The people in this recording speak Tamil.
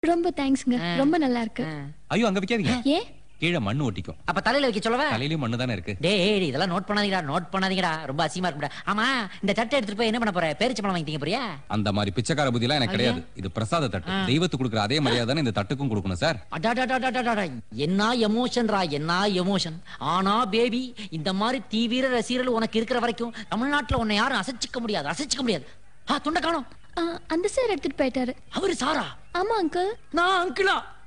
ரொம்ப தேங்க்ஸ்ங்க ரொம்ப நல்லா இருக்கு ஐயோ அங்க வைக்காதீங்க ஏன் கீழே மண்ணு ஒட்டிக்கும் அப்ப தலையில வைக்க சொல்லவா தலையிலயும் மண்ணு தானே இருக்கு டேய் ஏய், இதெல்லாம் நோட் பண்ணாதீங்கடா நோட் பண்ணாதீங்கடா ரொம்ப அசிங்கமா இருக்கும்டா ஆமா இந்த தட்டை எடுத்துட்டு போய் என்ன பண்ண போற பேரிச்ச பழம் வாங்கிட்டீங்க போறியா அந்த மாதிரி பிச்சைக்கார புத்தி எல்லாம் எனக்கு கிடையாது இது பிரசாத தட்டு தெய்வத்துக்கு கொடுக்குற அதே மரியாதை தானே இந்த தட்டுக்கும் கொடுக்கணும் சார் அடாடாடாடாடாடா. என்ன எமோஷன்ரா என்ன எமோஷன் ஆனா பேபி இந்த மாதிரி தீவிர ரசிகர்கள் உனக்கு இருக்கிற வரைக்கும் தமிழ்நாட்டுல உன்னை யாரும் அசைச்சிக்க முடியாது அசைச்சிக்க முடியாது ஆ துண்டை காணோம் ஆ, அந்த சார் எடுத்துட்டு போயிட்டாரு அவரு சாரா ஆமா அங்கிள் நான் அங்கிளா